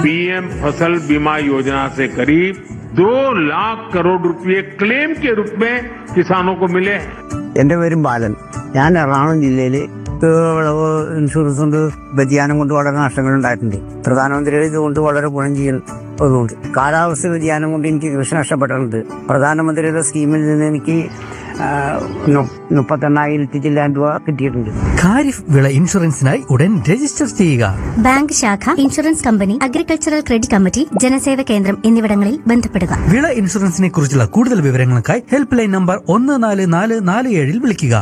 PM फसल बीमा योजना से करीब दो लाख करोड़ रुपए क्लेम के रूप में किसानों को मिले हैं എൻ്റെ പേരും ബാലൻ ഞാൻ എറണാകുളം ജില്ലയിൽ വിളവ് ഇൻഷുറൻസ് കൊണ്ട് വ്യതിയാനം കൊണ്ട് വളരെ നഷ്ടങ്ങൾ ഉണ്ടായിട്ടുണ്ട് പ്രധാനമന്ത്രിയുടെ ഇതുകൊണ്ട് വളരെ ഗുണം ചെയ്യുന്നതുകൊണ്ട് കാലാവസ്ഥ വ്യതിയാനം കൊണ്ട് എനിക്ക് കൃഷി നഷ്ടപ്പെട്ടിട്ടുണ്ട് പ്രധാനമന്ത്രിയുടെ സ്കീമിൽ നിന്ന് എനിക്ക് ആ, നു- മുപ്പത്തെണ്ണായിരത്തി ചില്ലാൻ രൂപ കിട്ടിയിട്ടുണ്ട് ഖാരിഫ് വിള ഇൻഷുറൻസിനായി ഉടൻ രജിസ്റ്റർ ചെയ്യുക ബാങ്ക് ശാഖ insurance company agricultural credit committee ജനസേവ കേന്ദ്രം എന്നിവിടങ്ങളിൽ ബന്ധപ്പെടുക വിള ഇൻഷുറൻസിനെ കുറിച്ചുള്ള കൂടുതൽ വിവരങ്ങൾക്കായി ഹെൽപ്പ് ലൈൻ നമ്പർ ഒന്ന് നാല് നാല് നാല് ഏഴിൽ വിളിക്കുക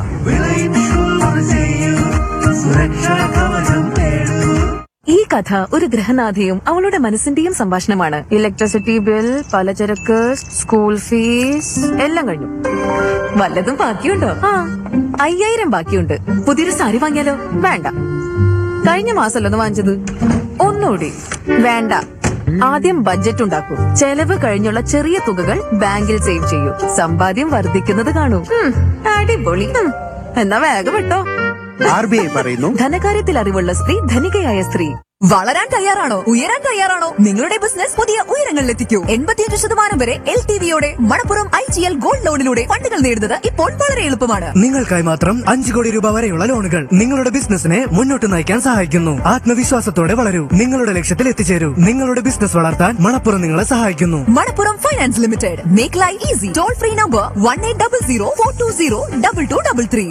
ഈ കഥ ഒരു ഗൃഹനാഥയും അവളുടെ മനസ്സിന്റെയും സംഭാഷണമാണ് ഇലക്ട്രിസിറ്റി ബിൽ പലചരക്ക് സ്കൂൾ ഫീസ് എല്ലാം കഴിഞ്ഞു വല്ലതും ബാക്കിയുണ്ടോ ആ അയ്യായിരം ബാക്കിയുണ്ട് പുതിയൊരു സാരി വാങ്ങിയാലോ വേണ്ട കഴിഞ്ഞ മാസമല്ലോ ഒന്ന് വാങ്ങിച്ചത് ഒന്നുകൂടി വേണ്ട ആദ്യം ബഡ്ജറ്റ് ഉണ്ടാക്കൂ ചെലവ് കഴിഞ്ഞുള്ള ചെറിയ തുകകൾ ബാങ്കിൽ സേവ് ചെയ്യൂ സമ്പാദ്യം വർദ്ധിക്കുന്നത് കാണൂ ഉം, അടിപൊളി ഉം, എന്നാ വേഗം വിട്ടോ ആർ ബി ഐ പറയുന്നു ധനകാര്യത്തിൽ അറിവുള്ള സ്ത്രീ ധനികയായ സ്ത്രീ വളരാൻ തയ്യാറാണോ ഉയരാൻ തയ്യാറാണോ നിങ്ങളുടെ ബിസിനസ് പുതിയ ഉയരങ്ങളിലെത്തിക്കൂ എൺപത്തിയഞ്ച് ശതമാനം വരെ എൽ ടി വിയോടെ Manappuram I G L gold ലോണിലൂടെ ഫണ്ടുകൾ നേടുന്നത് ഇപ്പോൾ വളരെ എളുപ്പമാണ് നിങ്ങൾക്കായി മാത്രം അഞ്ചു കോടി രൂപ വരെയുള്ള ലോണുകൾ നിങ്ങളുടെ ബിസിനസിനെ മുന്നോട്ട് നയിക്കാൻ സഹായിക്കുന്നു ആത്മവിശ്വാസത്തോടെ വളരൂ നിങ്ങളുടെ ലക്ഷ്യത്തിൽ എത്തിച്ചേരൂ നിങ്ങളുടെ ബിസിനസ് വളർത്താൻ മണപ്പുറം നിങ്ങളെ സഹായിക്കുന്നു Manappuram finance limited make life easy toll free number one eight double zero four two zero double two double three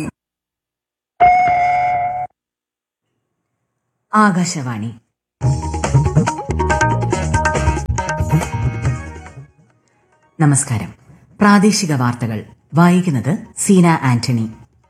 Akashvani നമസ്കാരം പ്രാദേശിക വാർത്തകൾ വായിക്കുന്നത് സീന ആന്റണി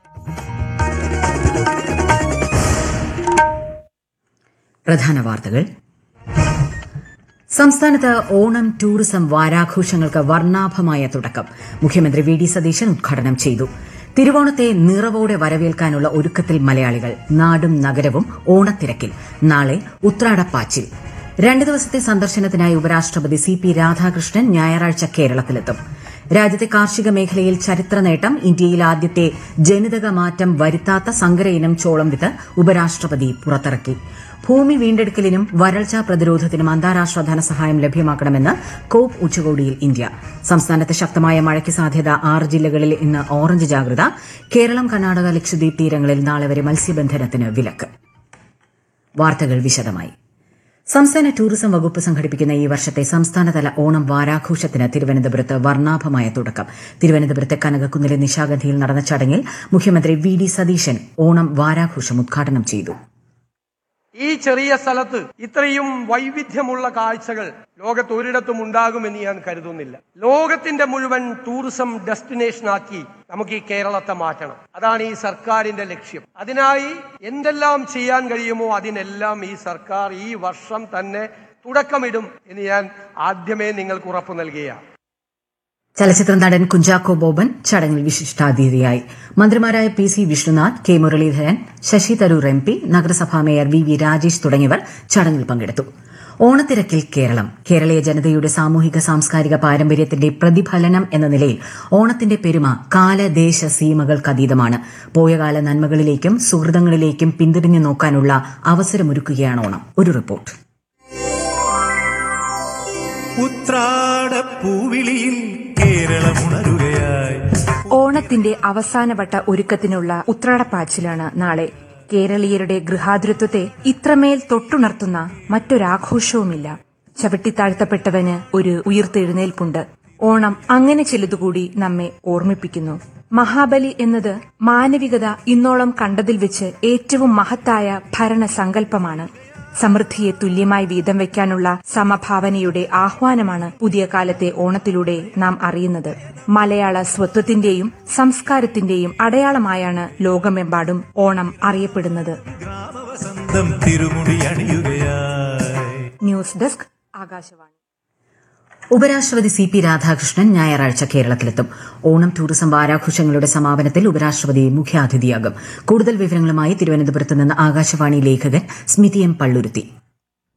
പ്രധാന വാർത്തകൾ സംസ്ഥാനത്ത് ഓണം ടൂറിസം വാരാഘോഷങ്ങൾക്ക് വർണ്ണാഭമായ തുടക്കം മുഖ്യമന്ത്രി വി ഡി സതീശൻ ഉദ്ഘാടനം ചെയ്തു തിരുവോണത്തെ നിറവോടെ വരവേൽക്കാനുള്ള ഒരുക്കത്തിൽ മലയാളികൾ നാടും നഗരവും ഓണത്തിരക്കിൽ നാളെ ഉത്രാടപ്പാച്ചിൽ രണ്ട് ദിവസത്തെ സന്ദർശനത്തിനായി ഉപരാഷ്ട്രപതി സി പി രാധാകൃഷ്ണൻ ഞായറാഴ്ച കേരളത്തിലെത്തും രാജ്യത്തെ കാർഷിക മേഖലയിൽ ചരിത്ര നേട്ടം ഇന്ത്യയിൽ ആദ്യത്തെ ജനിതക മാറ്റം വരുത്താത്ത സങ്കര ഇനം ചോളം വിത്ത് ഉപരാഷ്ട്രപതി പുറത്തിറക്കി ഭൂമി വീണ്ടെടുക്കലിനും വരൾച്ചാ പ്രതിരോധത്തിനും അന്താരാഷ്ട്ര ധനസഹായം ലഭ്യമാക്കണമെന്ന് കോപ്പ് ഉച്ചകോടിയിൽ ഇന്ത്യ സംസ്ഥാനത്ത് ശക്തമായ മഴയ്ക്ക് സാധ്യത ആറ് ജില്ലകളിൽ ഇന്ന് ഓറഞ്ച് ജാഗ്രത കേരളം കർണാടക ലക്ഷദ്വീപ് തീരങ്ങളിൽ നാളെ വരെ മത്സ്യബന്ധനത്തിന് വിലക്ക് വാർത്തകൾ വിശദമായി സംസ്ഥാന ടൂറിസം വകുപ്പ് സംഘടിപ്പിക്കുന്ന ഈ വർഷത്തെ സംസ്ഥാനതല ഓണം വാരാഘോഷത്തിന് തിരുവനന്തപുരത്ത് വർണ്ണാഭമായ തുടക്കം തിരുവനന്തപുരത്തെ കനകക്കുന്നിലെ നിശാഗന്ധിയിൽ നടന്ന ചടങ്ങിൽ മുഖ്യമന്ത്രി വി ഡി സതീശൻ ഓണം വാരാഘോഷം ഉദ്ഘാടനം ചെയ്തു ഈ ചെറിയ സ്ഥലത്ത് ഇത്രയും വൈവിധ്യമുള്ള കാഴ്ചകൾ ലോകത്ത് ഒരിടത്തും ഉണ്ടാകുമെന്ന് ഞാൻ കരുതുന്നില്ല ലോകത്തിന്റെ മുഴുവൻ ടൂറിസം ഡെസ്റ്റിനേഷനാക്കി നമുക്ക് ഈ കേരളത്തെ മാറ്റണം അതാണ് ഈ സർക്കാരിന്റെ ലക്ഷ്യം അതിനായി എന്തെല്ലാം ചെയ്യാൻ കഴിയുമോ അതിനെല്ലാം ഈ സർക്കാർ ഈ വർഷം തന്നെ തുടക്കമിടും എന്ന് ഞാൻ ആദ്യമേ നിങ്ങൾക്ക് ഉറപ്പു നൽകുകയാണ് ചലച്ചിത്ര നടൻ കുഞ്ചാക്കോ ബോബൻ ചടങ്ങിൽ വിശിഷ്ടാതിഥിയായി മന്ത്രിമാരായ P C Vishnunath K Muraleedharan Shashi Tharoor M P നഗരസഭാ മേയർ വി വി രാജേഷ് തുടങ്ങിയവർ ചടങ്ങിൽ പങ്കെടുത്തു ഓണത്തിരക്കിൽ കേരളം കേരളീയ ജനതയുടെ സാമൂഹിക സാംസ്കാരിക പാരമ്പര്യത്തിന്റെ പ്രതിഫലനം എന്ന നിലയിൽ ഓണത്തിന്റെ പെരുമ കാലദേശ സീമകൾക്കതീതമാണ് പോയകാല നന്മകളിലേക്കും സുഹൃതങ്ങളിലേക്കും പിന്തിരിഞ്ഞു നോക്കാനുള്ള അവസരമൊരുക്കുകയാണ് ഓണം ഒരു റിപ്പോർട്ട് ഉത്രാടപ്പൂവിളിയിൽ കേരളമുണരുകയായി ഓണത്തിന്റെ അവസാനവട്ട ഒരുക്കത്തിനുള്ള ഉത്രാടപ്പാച്ചിലാണ് നാളെ കേരളീയരുടെ ഗൃഹാതുരത്വത്തെ ഇത്രമേൽ തൊട്ടുണർത്തുന്ന മറ്റൊരാഘോഷവുമില്ല ചവിട്ടിത്താഴ്ത്തപ്പെട്ടവന് ഒരു ഉയിർത്തെഴുന്നേൽപ്പുണ്ട് ഓണം അങ്ങനെ ചിലതുകൂടി നമ്മെ ഓർമ്മിപ്പിക്കുന്നു മഹാബലി എന്നത് മാനവികത ഇന്നോളം കണ്ടതിൽ വെച്ച് ഏറ്റവും മഹത്തായ ഭരണസങ്കല്പമാണ് സമൃദ്ധിയെ തുല്യമായി വീതം വയ്ക്കാനുള്ള സമഭാവനയുടെ ആഹ്വാനമാണ് പുതിയ കാലത്തെ ഓണത്തിലൂടെ നാം അറിയുന്നത് മലയാള സ്വത്വത്തിന്റെയും സംസ്കാരത്തിന്റെയും അടയാളമായാണ് ലോകമെമ്പാടും ഓണം അറിയപ്പെടുന്നത് ഗ്രാമവസന്തം തിരുമുടി അണിയുകയായി ന്യൂസ് ഡെസ്ക് ആകാശവാണി ഉപരാഷ്ട്രപതി സി പി രാധാകൃഷ്ണൻ ഞായറാഴ്ച കേരളത്തിലെത്തും ഓണം ടൂറിസം വാരാഘോഷങ്ങളുടെ സമാപനത്തിൽ ഉപരാഷ്ട്രപതി മുഖ്യാതിഥിയാകും കൂടുതൽ വിവരങ്ങളുമായി തിരുവനന്തപുരത്ത് നിന്ന് ആകാശവാണി ലേഖകൻ സ്മിതി എം പള്ളുരുത്തി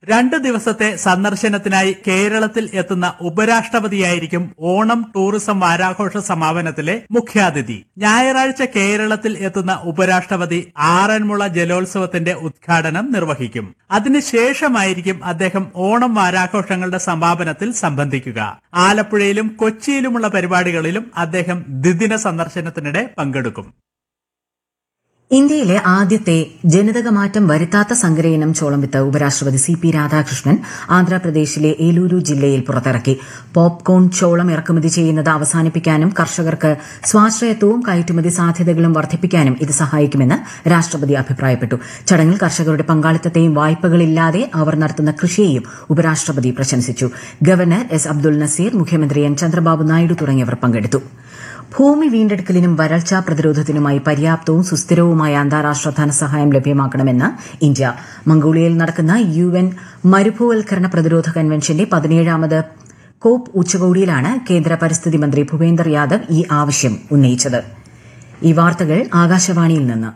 രണ്ട് ദിവസത്തെ സന്ദർശനത്തിനായി കേരളത്തിൽ എത്തുന്ന ഉപരാഷ്ട്രപതിയായിരിക്കും ഓണം ടൂറിസം വാരാഘോഷ സമാപനത്തിലെ മുഖ്യാതിഥി ഞായറാഴ്ച കേരളത്തിൽ എത്തുന്ന ഉപരാഷ്ട്രപതി ആറന്മുള ജലോത്സവത്തിന്റെ ഉദ്ഘാടനം നിർവഹിക്കും അതിനുശേഷമായിരിക്കും അദ്ദേഹം ഓണം വാരാഘോഷങ്ങളുടെ സമാപനത്തിൽ സംബന്ധിക്കുക ആലപ്പുഴയിലും കൊച്ചിയിലുമുള്ള പരിപാടികളിലും അദ്ദേഹം ദ്വിദിന സന്ദർശനത്തിനിടെ പങ്കെടുക്കും ഇന്ത്യയിലെ ആദ്യത്തെ ജനിതക മാറ്റം വരുത്താത്ത സങ്കരയിനം ചോളം വിത്ത് ഉപരാഷ്ട്രപതി സി പി രാധാകൃഷ്ണൻ ആന്ധ്രാപ്രദേശിലെ ഏലൂരു ജില്ലയിൽ പുറത്തിറക്കി പോപ്കോൺ ചോളം ഇറക്കുമതി ചെയ്യുന്നത് അവസാനിപ്പിക്കാനും കർഷകർക്ക് സ്വാശ്രയത്വവും കയറ്റുമതി സാധ്യതകളും വർദ്ധിപ്പിക്കാനും ഇത് സഹായിക്കുമെന്ന് രാഷ്ട്രപതി അഭിപ്രായപ്പെട്ടു ചടങ്ങിൽ കർഷകരുടെ പങ്കാളിത്തത്തെയും വായ്പകളില്ലാതെ അവർ നടത്തുന്ന കൃഷിയെയും ഉപരാഷ്ട്രപതി പ്രശംസിച്ചു ഗവർണർ എസ് അബ്ദുൽ നസീർ മുഖ്യമന്ത്രി എൻ ചന്ദ്രബാബു നായിഡു തുടങ്ങിയവർ പങ്കെടുത്തു ഭൂമി വീണ്ടെടുക്കലിനും വരൾച്ചാ പ്രതിരോധത്തിനുമായി പര്യാപ്തവും സുസ്ഥിരവുമായ അന്താരാഷ്ട്ര ധനസഹായം ലഭ്യമാക്കണമെന്ന് ഇന്ത്യ മംഗോളിയയിൽ നടക്കുന്ന യു എൻ മരുഭൂവൽക്കരണ പ്രതിരോധ കൺവെൻഷന്റെ പതിനേഴാമത് കോപ്പ് ഉച്ചകോടിയിലാണ് കേന്ദ്ര പരിസ്ഥിതി മന്ത്രി ഭൂപേന്ദർ യാദവ് ഈ ആവശ്യം ഉന്നയിച്ചത് ഈ വാർത്തകൾ ആകാശവാണിയിൽ നിന്ന്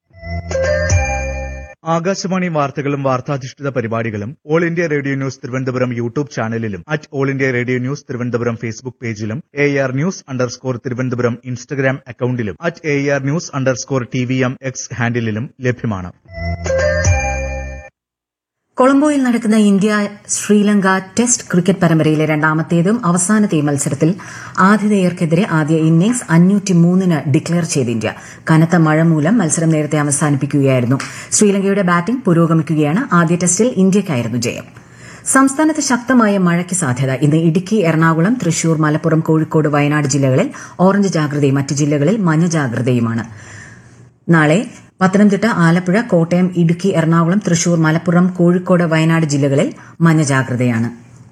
ആകാശവാണി വാർത്തകളും വാർത്താധിഷ്ഠിത പരിപാടികളും All India Radio News Thiruvananthapuram YouTube ചാനലിലും at All India Radio News Thiruvananthapuram Facebook പേജിലും A R news underscore Thiruvananthapuram Instagram അക്കൌണ്ടിലും at A R news underscore T V M X ഹാൻഡിലും ലഭ്യമാണ് കൊളംബോയിൽ നടക്കുന്ന ഇന്ത്യ ശ്രീലങ്ക ടെസ്റ്റ് ക്രിക്കറ്റ് പരമ്പരയിലെ രണ്ടാമത്തേതും അവസാനത്തെയും മത്സരത്തിൽ ആതിഥേയർക്കെതിരെ ആദ്യ ഇന്നിംഗ്സ് അഞ്ഞൂറ്റിമൂന്നിന് ഡിക്ലെയർ ചെയ്ത് ഇന്ത്യ കനത്ത മഴ മൂലം മത്സരം നേരത്തെ അവസാനിപ്പിക്കുകയായിരുന്നു ശ്രീലങ്കയുടെ ബാറ്റിംഗ് പുരോഗമിക്കുകയാണ് ആദ്യ ടെസ്റ്റിൽ ഇന്ത്യയ്ക്കായിരുന്നു ജയം സംസ്ഥാനത്ത് ശക്തമായ മഴയ്ക്ക് സാധ്യത ഇന്ന് ഇടുക്കി എറണാകുളം തൃശൂർ മലപ്പുറം കോഴിക്കോട് വയനാട് ജില്ലകളിൽ ഓറഞ്ച് ജാഗ്രതയും മറ്റ് ജില്ലകളിൽ മഞ്ഞ ജാഗ്രതയുമാണ് നാളെ പത്തനംതിട്ട ആലപ്പുഴ കോട്ടയം ഇടുക്കി എറണാകുളം തൃശൂർ മലപ്പുറം കോഴിക്കോട് വയനാട് ജില്ലകളിൽ മഞ്ഞ ജാഗ്രതയാണ്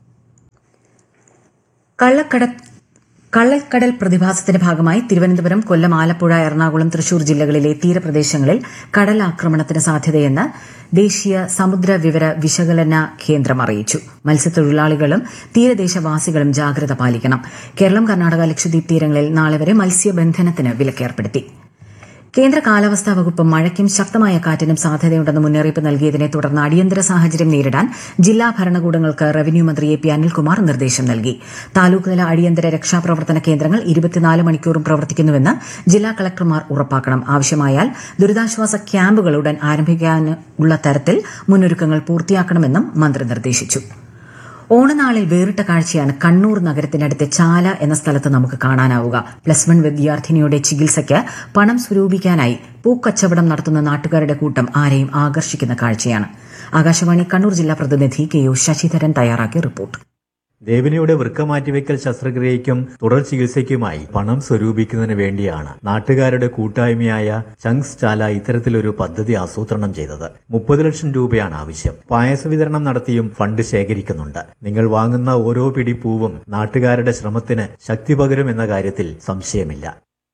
കള്ളക്കട കള്ളക്കടൽ പ്രതിഭാസത്തിന്റെ ഭാഗമായി തിരുവനന്തപുരം കൊല്ലം ആലപ്പുഴ എറണാകുളം തൃശൂർ ജില്ലകളിലെ തീരപ്രദേശങ്ങളിൽ കടലാക്രമണത്തിന് സാധ്യതയെന്ന് ദേശീയ സമുദ്ര വിവര വിശകലന കേന്ദ്രം അറിയിച്ചു മത്സ്യത്തൊഴിലാളികളും തീരദേശവാസികളും ജാഗ്രത പാലിക്കണം കേരളം കർണാടക ലക്ഷദ്വീപ് തീരങ്ങളിൽ നാളെ വരെ മത്സ്യബന്ധനത്തിന് വിലക്കേർപ്പെടുത്തി കേന്ദ്ര കാലാവസ്ഥാ വകുപ്പ് മഴയ്ക്കും ശക്തമായ കാറ്റിനും സാധ്യതയുണ്ടെന്ന് മുന്നറിയിപ്പ് നൽകിയതിനെ തുടർന്ന് അടിയന്തര സാഹചര്യം നേരിടാൻ ജില്ലാ ഭരണകൂടങ്ങൾക്ക് റവന്യൂ മന്ത്രി എ പി അനിൽകുമാർ നിർദ്ദേശം നൽകി താലൂക്ക് തല അടിയന്തര രക്ഷാപ്രവർത്തന കേന്ദ്രങ്ങൾ ഇരുപത്തിനാല് മണിക്കൂറും പ്രവർത്തിക്കുന്നുവെന്ന് ജില്ലാ കളക്ടർമാർ ഉറപ്പാക്കണം ആവശ്യമായാൽ ദുരിതാശ്വാസ ക്യാമ്പുകൾ ഉടൻ ആരംഭിക്കാനുള്ള തരത്തിൽ മുന്നൊരുക്കങ്ങൾ പൂർത്തിയാക്കണമെന്നും മന്ത്രി നിർദ്ദേശിച്ചു ഓണനാളിൽ വേറിട്ട കാഴ്ചയാണ് കണ്ണൂർ നഗരത്തിനടുത്തെ ചാല എന്ന സ്ഥലത്ത് നമുക്ക് കാണാനാവുക പ്ലസ് വൺ വിദ്യാർത്ഥിനിയുടെ ചികിത്സയ്ക്ക് പണം സ്വരൂപിക്കാനായി പൂക്കച്ചവടം നടത്തുന്ന നാട്ടുകാരുടെ കൂട്ടം ആരെയും ആകർഷിക്കുന്ന കാഴ്ചയാണ് ആകാശവാണി കണ്ണൂർ ജില്ലാ പ്രതിനിധി കെ യു ശശിധരൻ തയ്യാറാക്കിയ റിപ്പോർട്ട് ദേവിനിയുടെ വൃക്ക മാറ്റിവെക്കൽ ശസ്ത്രക്രിയയ്ക്കും തുടർ ചികിത്സയ്ക്കുമായി പണം സ്വരൂപിക്കുന്നതിന് വേണ്ടിയാണ് നാട്ടുകാരുടെ കൂട്ടായ്മയായ ചങ്സ് ചാല ഇത്തരത്തിലൊരു പദ്ധതി ആസൂത്രണം ചെയ്തത് മുപ്പത് ലക്ഷം രൂപയാണ് ആവശ്യം പായസ വിതരണം നടത്തിയും ഫണ്ട് ശേഖരിക്കുന്നുണ്ട് നിങ്ങൾ വാങ്ങുന്ന ഓരോ പിടി പൂവും നാട്ടുകാരുടെ ശ്രമത്തിന് ശക്തി പകരുമെന്ന കാര്യത്തിൽ സംശയമില്ല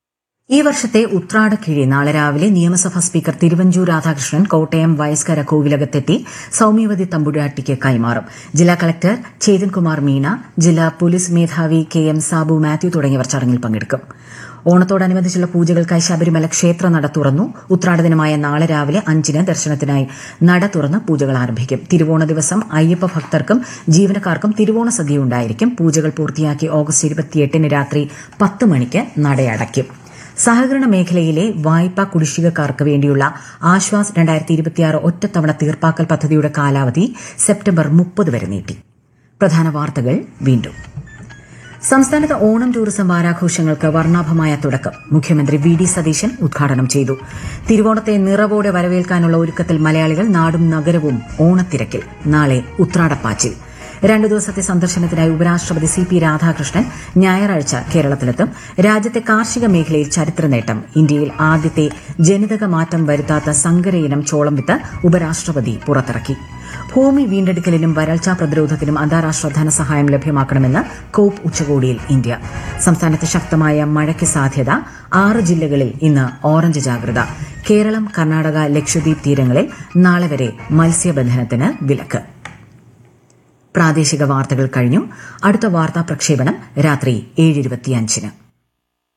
ഈ വർഷത്തെ ഉത്രാടക്കിഴി നാളെ രാവിലെ നിയമസഭാ സ്പീക്കർ തിരുവഞ്ചൂർ രാധാകൃഷ്ണൻ കോട്ടയം വയസ്കര കോവിലകത്തെത്തി സൌമ്യവതി തമ്പുരാട്ടിക്ക് കൈമാറും ജില്ലാ കളക്ടർ ചേതൻകുമാർ മീണ ജില്ലാ പോലീസ് മേധാവി കെ എം സാബു മാത്യു തുടങ്ങിയവർ ചടങ്ങിൽ പങ്കെടുക്കും ഓണത്തോടനുബന്ധിച്ചുള്ള പൂജകൾക്കായി ശബരിമല ക്ഷേത്ര നട തുറന്നു ഉത്രാട ദിനമായ നാളെ രാവിലെ അഞ്ചിന് ദർശനത്തിനായി നട തുറന്ന് പൂജകൾ ആരംഭിക്കും തിരുവോണ ദിവസം അയ്യപ്പ ഭക്തർക്കും ജീവനക്കാർക്കും തിരുവോണ സദ്യ ഉണ്ടായിരിക്കും പൂജകൾ പൂർത്തിയാക്കി ഓഗസ്റ്റ് ഇരുപത്തിയെട്ടിന് രാത്രി പത്ത് മണിക്ക് നടയടയ്ക്കും സഹകരണ മേഖലയിലെ വായ്പാ കുടിശ്ശികക്കാർക്ക് വേണ്ടിയുള്ള ആശ്വാസ് രണ്ടായിരത്തി ഇരുപത്തിയാറ് ഒറ്റത്തവണ തീർപ്പാക്കൽ പദ്ധതിയുടെ കാലാവധി സെപ്റ്റംബർ മുപ്പത് വരെ നീട്ടി പ്രധാന വാർത്തകൾ വീണ്ടും സംസ്ഥാനത്ത് ഓണം ടൂറിസം വാരാഘോഷങ്ങൾക്ക് വർണ്ണാഭമായ തുടക്കം മുഖ്യമന്ത്രി വി ഡി സതീശൻ ഉദ്ഘാടനം ചെയ്തു തിരുവോണത്തെ നിറവോടെ വരവേൽക്കാനുള്ള ഒരുക്കത്തിൽ മലയാളികൾ നാടും നഗരവും ഓണത്തിരക്കിൽ നാളെ ഉത്രാടപ്പാച്ചിൽ രണ്ടു ദിവസത്തെ സന്ദർശനത്തിനായി ഉപരാഷ്ട്രപതി സി പി രാധാകൃഷ്ണൻ ഞായറാഴ്ച കേരളത്തിലെത്തും രാജ്യത്തെ കാർഷിക മേഖലയിൽ ചരിത്ര നേട്ടം ഇന്ത്യയിൽ ആദ്യത്തെ ജനിതക മാറ്റം വരുത്താത്ത സങ്കരയിനം ചോളം വിത്ത് ഉപരാഷ്ട്രപതി പുറത്തിറക്കി ഭൂമി വീണ്ടെടുക്കലിനും വരൾച്ചാ പ്രതിരോധത്തിനും അന്താരാഷ്ട്ര ധനസഹായം ലഭ്യമാക്കണമെന്ന് കോപ്പ് ഉച്ചകോടിയിൽ ഇന്ത്യ സംസ്ഥാനത്ത് ശക്തമായ മഴയ്ക്ക് സാധ്യത ആറ് ജില്ലകളിൽ ഇന്ന് ഓറഞ്ച് ജാഗ്രത കേരളം കർണാടക ലക്ഷദ്വീപ് തീരങ്ങളിൽ നാളെ വരെ മത്സ്യബന്ധനത്തിന് വിലക്ക് പ്രാദേശിക വാർത്തകൾ കഴിഞ്ഞു അടുത്ത വാർത്താ പ്രക്ഷേപണം രാത്രി ഏഴ് ഇരുപത്തിയഞ്ചിന്